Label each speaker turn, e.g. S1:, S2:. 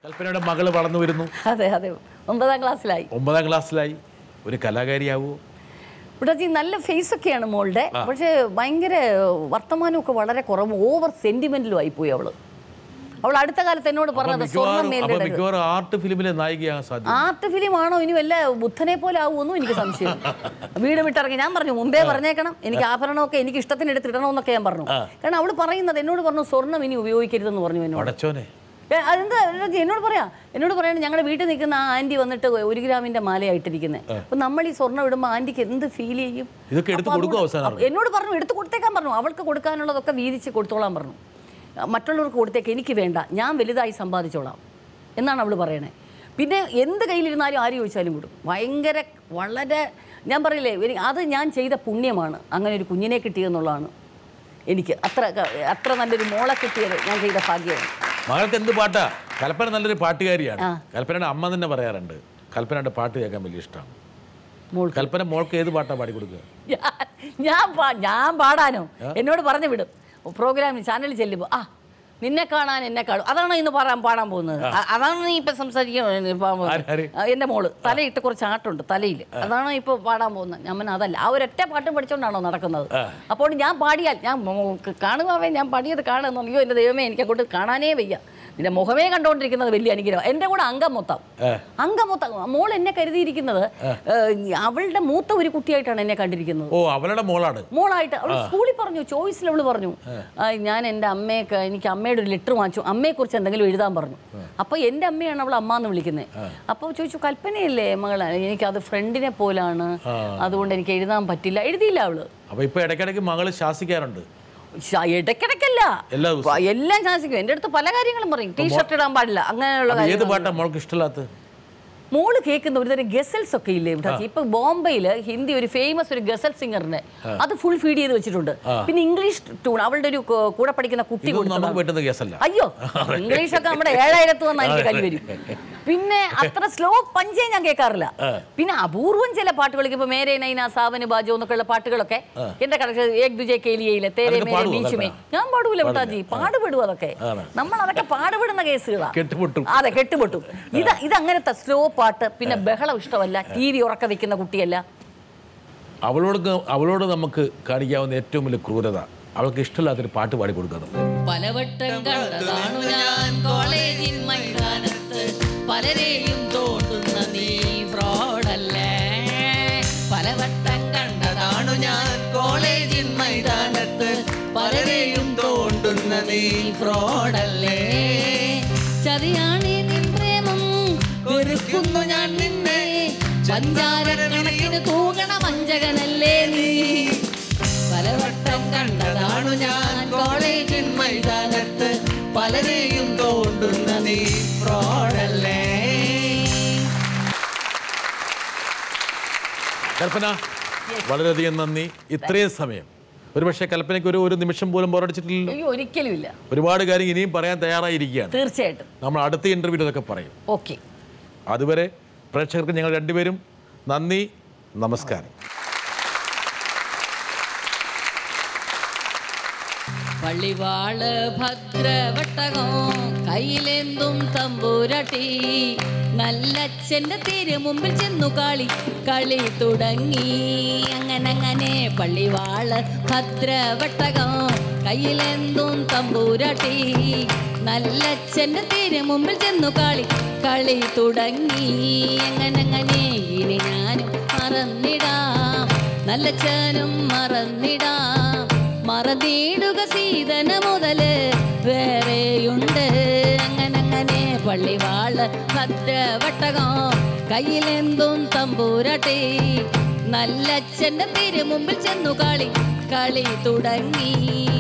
S1: കൽപ്പനയുടെ മകള് വളർന്നു വരുന്നു
S2: അതെ അതെ ഒമ്പതാം ക്ലാസ്സിലായി
S1: ഒമ്പതാം ക്ലാസ്സിലായി ഒരു കലാകാരിയാവോ
S2: ഇവിടെ നല്ല ഫേസ് ഒക്കെയാണ് മോളുടെ പക്ഷേ ഭയങ്കര വർത്തമാനമൊക്കെ വളരെ കുറവ് ഓവർ സെന്റിമെന്റിലും ആയിപ്പോയി അവള് അവൾ അടുത്ത കാലത്ത് എന്നോട്
S1: അപ്പൊ
S2: പറഞ്ഞത് സ്വർണ്ണം
S1: മിക്കവാറും അപ്പൊ
S2: മേലിടരുത്
S1: മിക്കവാറും ആർട്ട് ഫിലിമിലെ നായികയാകാൻ സാധ്യത
S2: ആർട്ട് ഫിലിം ആണോ ഇനി വല്ല ബുദ്ധനെ പോലെ ആവുമെന്നും എനിക്ക് സംശയം വീട് വിട്ടിറങ്ങി ഞാൻ പറഞ്ഞു മുമ്പേ പറഞ്ഞേക്കണം എനിക്ക് ആഭരണമൊക്കെ എനിക്ക് ഇഷ്ടത്തിന് എടുത്തിടണമെന്നൊക്കെ ഞാൻ പറഞ്ഞു കാരണം അവള് പറയുന്നത് എന്നോട് പറഞ്ഞു സ്വർണ്ണം ഇനി ഉപയോഗിക്കരുതെന്ന് പറഞ്ഞു എന്നോട്
S1: പടച്ചോനെ
S2: ഏ, അതെന്താ രാജി, എന്നോട് പറയാം എന്നോട് പറയണ ഞങ്ങളുടെ വീട്ടിൽ നിൽക്കുന്ന ആ ആന്റി വന്നിട്ട് ഒരു ഗ്രാമിന്റെ മാലയായിട്ടിരിക്കുന്നത് അപ്പൊ നമ്മൾ ഈ സ്വർണ്ണം ഇടുമ്പോൾ ആന്റിക്ക് എന്ത് ഫീൽ ചെയ്യും
S1: ഇതൊക്കെ എടുത്ത്
S2: അപ്പൊ
S1: കൊടുക്കും
S2: അതുകൊണ്ട്
S1: അവസാനം
S2: അപ്പൊ എന്നോട് പറഞ്ഞു എടുത്ത് കൊടുത്തേക്കാൻ പറഞ്ഞു അവൾക്ക് കൊടുക്കാനുള്ളതൊക്കെ വീതിച്ച് കൊടുത്തോളാൻ പറഞ്ഞു മറ്റുള്ളവർക്ക് കൊടുത്തേക്ക് എനിക്ക് വേണ്ട ഞാൻ വലുതായി സമ്പാദിച്ചോളാം എന്നാണ് അവൾ പറയണേ പിന്നെ എന്ത് കയ്യിലിരുന്നാലും ആര് ചോദിച്ചാലും കൊടുക്കും ഭയങ്കര വളരെ ഞാൻ പറയില്ലേ എനി- അത് ഞാൻ ചെയ്ത പുണ്യമാണ് അങ്ങനെ ഒരു കുഞ്ഞിനെ കിട്ടിയെന്നുള്ളതാണ് എനിക്ക് അത്ര അത്ര നല്ലൊരു മോളെ കിട്ടിയത് ഞാൻ ചെയ്ത ഭാഗ്യമാണ്
S1: മകൾക്ക് എന്ത് പാട്ടാ കൽപ്പന നല്ലൊരു പാട്ടുകാരിയാണ് കൽപ്പനയുടെ അമ്മ തന്നെ പറയാറുണ്ട് കൽപ്പനയുടെ പാട്ട് കേൾക്കാൻ വലിയ ഇഷ്ടമാണ്
S2: മോൾക്ക്
S1: കൽപ്പന മോൾക്ക് ഏത് പാട്ടാ പാടി കൊടുക്കുക
S2: ഞാൻ ഞാൻ പാ- ഞാൻ പാടാനോ എന്നോട് പറഞ്ഞു വിടും പ്രോഗ്രാമിൽ ചാനലിൽ ചെല്ലുമ്പോൾ ആ നിന്നെ കാണാൻ എന്നെ കാണും അതാണോ ഇന്ന് പാടാൻ പാടാൻ പോകുന്നത് അ- അതാണ് നീ ഇപ്പൊ സംസാരിക്കാൻ
S1: ആര്, ആര്?
S2: എന്റെ മോള് തലയിട്ട് കുറച്ച് ആട്ടുണ്ട് തലയിൽ അതാണോ ഇപ്പൊ പാടാൻ പോകുന്നത് ഞാൻ പറഞ്ഞ അതല്ല ആ ഒരൊറ്റ പാട്ട് പഠിച്ചോണ്ടാണോ നടക്കുന്നത് അപ്പോൾ ഞാൻ പാടിയാൽ ഞാൻ മോ- കാണുമാവേ ഞാൻ പാടിയത് കാണുന്നു അയ്യോ എന്റെ ദൈവമേ എനിക്ക് അങ്ങോട്ട് കാണാനേ വയ്യ നിന്റെ മുഖമേ കണ്ടുകൊണ്ടിരിക്കുന്നത് വലിയ അനുഗ്രഹം എന്റെ കൂടെ അംഗം മൊത്തം അംഗം മൊത്തം മോൾ എന്നെ കരുതിയിരിക്കുന്നത് ഏഹ്, അവളുടെ മൂത്ത ഒരു കുട്ടിയായിട്ടാണ് എന്നെ കണ്ടിരിക്കുന്നത്
S1: ഓ അവളുടെ മോളാണ്
S2: മോളായിട്ട് അവൾ സ്കൂളിൽ പറഞ്ഞു ചോയ്സിൽ അവൾ പറഞ്ഞു ആ, ഞാൻ എൻ്റെ അമ്മയൊക്കെ എനിക്ക് അമ്മയുടെ ഒരു ലെറ്റർ വാങ്ങിച്ചു അമ്മയെക്കുറിച്ച് എന്തെങ്കിലും എഴുതാൻ പറഞ്ഞു അപ്പോൾ എൻ്റെ അമ്മയാണ് അവൾ അമ്മ എന്ന് വിളിക്കുന്നത് അപ്പോൾ ചോദിച്ചു കൽപ്പനയല്ലേ മകളെ എനിക്കത് ഫ്രണ്ടിനെ പോലാണ് അതുകൊണ്ട് എനിക്ക് എഴുതാൻ പറ്റില്ല എഴുതിയില്ല അവള്
S1: അപ്പൊ ഇപ്പൊ ഇടയ്ക്കിടയ്ക്ക് മകള് ശാസിക്കാറുണ്ട്
S2: ശ- ഇടയ്ക്കിടയ്ക്കല്ല
S1: എല്ലാ ദിവസവും
S2: പ- എല്ലാം ശാസിക്കും എൻ്റെ അടുത്ത് പല കാര്യങ്ങളും പറയും ടീഷർട്ട് ഇടാൻ പാടില്ല അങ്ങനെയുള്ള
S1: അപ്പൊ ഏത്
S2: കാര്യങ്ങൾ
S1: പാട്ടാ മോൾക്ക് ഇഷ്ടമില്ലാത്ത
S2: മോള് കേൾക്കുന്ന ഒരുതരം ഗസൽസ് ഒക്കെ ഇല്ലേ ഇവിടെ ഇപ്പൊ ബോംബെയിൽ ഹിന്ദി ഒരു ഫേമസ് ഒരു ഗസൽ സിംഗറിനെ അത് ഫുൾ ഫീഡ് ചെയ്ത് വെച്ചിട്ടുണ്ട് പിന്നെ ഇംഗ്ലീഷ് ട്യൂൺ അവളുടെ ഒരു കു- കൂടെ പഠിക്കുന്ന കുട്ടി
S1: ഇതൊന്നും
S2: കൊടുത്തതാണ്
S1: നമുക്ക് പറ്റുന്ന കേസല്ല
S2: അയ്യോ ഇംഗ്ലീഷ് ഒക്കെ നമ്മുടെ ഏഴായിരത്ത് വന്നാൽ എനിക്ക് കൈ വരും പിന്നെ അത്ര സ്ലോ പഞ്ചേ ഞാൻ കേൾക്കാറില്ല പിന്നെ അപൂർവം ചില പാട്ടുകൾ ഇപ്പൊ മേരെ നൈന സാവന് ബാജോ എന്നൊക്കെയുള്ള പാട്ടുകളൊക്കെ എന്റെ കണക്ക് ഏക് ദുജെ കേലിയയിലെ തേരെ
S1: അതൊക്കെ
S2: മേരെ
S1: പാടുവോ
S2: ബീച്ചുമേ ഞാൻ പാടൂല മുട്ടാജി പാടുപെടും അതൊക്കെ നമ്മൾ അതൊക്കെ പാടുപെടുന്ന കേസുകളാണ്
S1: കെട്ടുപൊട്ടും
S2: അതെ കെട്ടുപൊട്ടും ഇത് ഇത് അങ്ങനത്തെ സ്ലോ പാട്ട് പിന്നെ ബഹളം ഇഷ്ടമല്ല ടി വി ഉറക്ക വെക്കുന്ന കുട്ടിയല്ല
S1: അവളോട് അവളോട് നമുക്ക് കാണിക്കാവുന്ന ഏറ്റവും വലിയ ക്രൂരത അവൾക്ക് ഇഷ്ടമില്ലാത്തൊരു പാട്ട് പാടി കൊടുക്കുന്നത്
S2: പലവട്ടം കണ്ടതാണു ഞാൻ കോളേജിൻ മൈതാനത്ത് പലരെയും തോണ്ടുന്ന നീ ഫ്രോഡല്ലേ പലവട്ടം കണ്ടതാണു ഞാൻ കോളേജിൻ മൈതാനത്ത് പലരെയും തോണ്ടുന്ന നീ ഫ്രോഡല്ലേ ചതിയാണി നിൻ പ്രേമം വെറുക്കുന്നു ഞാൻ നിന്നെ പഞ്ചാരക്കണക്കിന് തൂകണ വഞ്ചകനല്ലേ നീ പലവട്ടം കണ്ടതാണു ഞാൻ കോളേജിൻ മൈതാനത്ത് പലരെയും തോണ്ടുന്ന നീ ഫ്രോഡല്ലേ
S1: കൽപ്പന വളരെയധികം നന്ദി ഇത്രയും സമയം ഒരുപക്ഷെ കൽപ്പനയ്ക്ക് ഒരു ഒരു നിമിഷം പോലും ബോറടിച്ചിട്ടില്ലല്ലോ
S2: അയ്യോ ഒരിക്കലും ഇല്ല
S1: ഒരുപാട് കാര്യം ഇനിയും പറയാൻ തയ്യാറായിരിക്കുകയാണ്
S2: തീർച്ചയായിട്ടും
S1: നമ്മൾ അടുത്ത ഇന്റർവ്യൂവിൽ ഇതൊക്കെ പറയും
S2: ഓക്കെ
S1: അതുവരെ പ്രേക്ഷകർക്ക് ഞങ്ങൾ രണ്ടുപേരും നന്ദി നമസ്കാരം
S2: പള്ളിവാള് ഭദ്രവട്ടകം കയ്യിലെന്തും തമ്പൂരട്ടി നല്ലച്ഛന്റെ തിരു മുമ്പിൽ ചെന്നു കളി കളി തുടങ്ങി അങ്ങനെ അങ്ങനെ പള്ളിവാള് ഭദ്രവട്ടകം കയ്യിലെന്തും തമ്പൂരട്ടി നല്ലച്ഛന്റെ തിരു മുമ്പിൽ ചെന്നു കളി കളി തുടങ്ങി അങ്ങനെ അങ്ങനെ ഇനി ഞാനും മറന്നിടാം നല്ലച്ഛനും മറന്നിടാം മറന്നിടുക സീതന മുതല് വേറെയുണ്ട് അങ്ങനങ്ങനെ പള്ളിവാള് ഭദ്രവട്ടകം കയ്യിലെന്തും തമ്പൂരട്ടെ നല്ലച്ഛന്റെ തിരുമുമ്പിൽ ചെന്നു കളി കളി തുടങ്ങി